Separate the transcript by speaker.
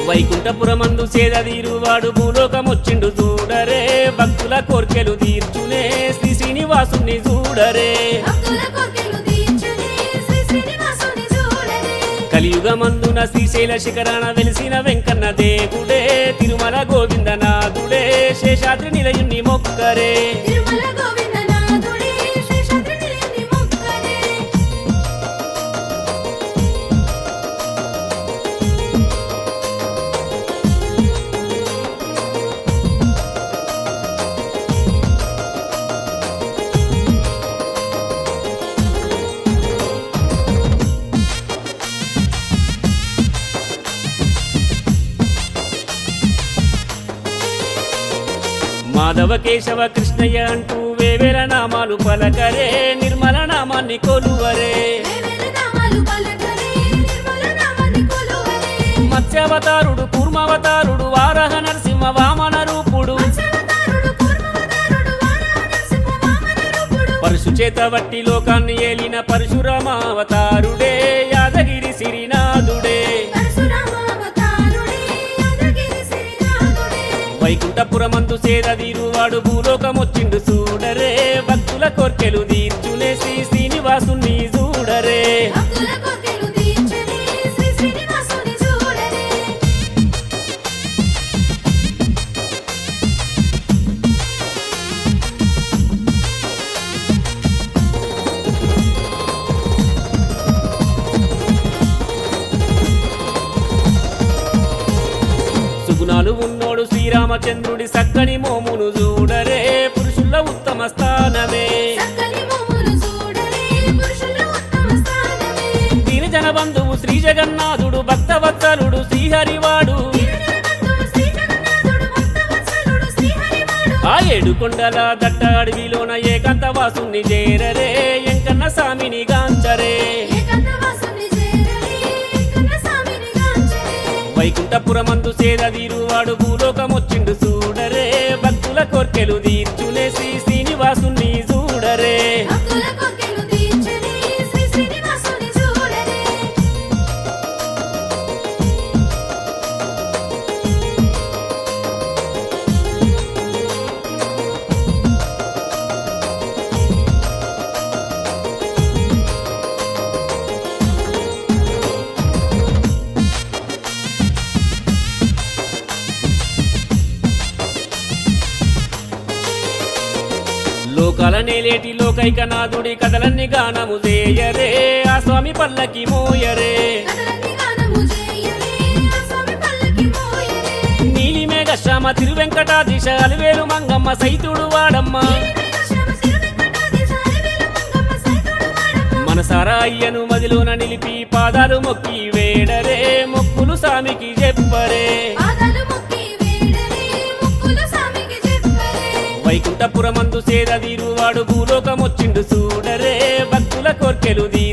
Speaker 1: వైకుంఠపురమందు సేదీరువాడు భూలోకమొచ్చిండు చూడరే భక్తుల కోర్కెలు తీర్చునే శ్రీ శ్రీనివాసుని చూడరే
Speaker 2: భక్తుల కోర్కెలు తీర్చునే శ్రీ శ్రీనివాసుని చూడరే
Speaker 1: కలియుగమందున శ్రీశైల శిఖరాన వెలిసిన వెంకన్న దేవుడే తిరుమల గోవిందనాథుడే శేషాద్రి నిలయుని మొక్కరే
Speaker 2: తిరుమల గోవిందనాథుడే శేషాద్రి నిలయుని మొక్కరే
Speaker 1: మాధవ కేశవ కృష్ణయ్య అంటూ వేవేల నామాలు పలకరే నిర్మల నామాన్ని కొలువరే
Speaker 2: వేవేల నామాలు పలకరే నిర్మల నామాన్ని కొలువరే
Speaker 1: మత్స్యావతారుడు కూర్మావతారుడు వారహ నరసింహ వామన రూపుడు
Speaker 2: మత్స్యావతారుడు కూర్మావతారుడు వారాహ నరసింహ వామన రూపుడు
Speaker 1: పరుశు చేత వట్టి లోకాన్ని ఏలిన పరశురామావతారుడే యాదగిరి సిరినాథుడే
Speaker 2: పరశురామావతారుడే యాదగిరి శ్రీనాథుడే
Speaker 1: వైకుంఠపురమందు సేదీరువాడు భూలోకమొచ్చిండు చూడరే భక్తుల కోర్కెలు తీర్చునే శ్రీ శ్రీనివాసుని చూడరే
Speaker 2: భక్తుల కోర్కెలు తీర్చునే శ్రీ శ్రీనివాసుని చూడరే
Speaker 1: సుగుణాలు ఉన్నోడు శ్రీరామచంద్రుడి సక్కని మోమును చూడరే పురుషుల ఉత్తమ స్థానమే
Speaker 2: చక్కని మోములు చూడరే పురుషుల ఉత్తమ స్థానమే
Speaker 1: దీని జనబంధువు శ్రీ జగన్నాథుడు భక్తవత్సలుడు శ్రీహరివాడు
Speaker 2: తిరునెలబంధువు శ్రీ జగన్నాథుడు భక్తవత్సలుడు శ్రీహరివాడు
Speaker 1: ఆ ఏడు కొండల దట్ట అడవిలోన ఏకాంతవాసుని చేరరే ఎంకన్న స్వామిని గాంచరే
Speaker 2: ఏకన్నవాసుని చేరరే కన్నస్వామిని గాంచరే
Speaker 1: వైకుంఠపురమందు సేదీరువాడు భూలోకమొచ్చిండు చూడరే భక్తుల కోర్కెలు తీర్చునే శ్రీ శ్రీనివాసుని చూడరే
Speaker 2: భక్తుల కోర్కెలు తీర్చునే శ్రీ శ్రీనివాసుని చూడరే
Speaker 1: లోకాల నేలేటి లోకైకనాథుడి కథలన్నీ గానము చేయరే ఆ స్వామి పల్లకి మోయరే
Speaker 2: కదలని గానము చేయరే ఆ స్వామి పల్లకి మోయరే
Speaker 1: నీలి మేఘ శ్యామ తిరువెంకటాదిశ అలివేలు మంగమ్మ సైతుడు వాడమ్మ
Speaker 2: శ్యామ తిరువెంకటాద్రి సారివేలు మంగమ్మ సైతుడు వాడమ్మ
Speaker 1: మనసారా అయ్యను మదిలోన నిలిపి పాదాలు మొక్కి వేడరే మొక్కులు స్వామికి చెప్పరే
Speaker 2: పాదాలు మొక్కి వేడరే ముక్కులు స్వామికి చెప్పరే
Speaker 1: వైకుంఠపురమందు సేదీరువాడు భూలోకమొచ్చిండు చూడరే భక్తుల కోర్కెలు దీ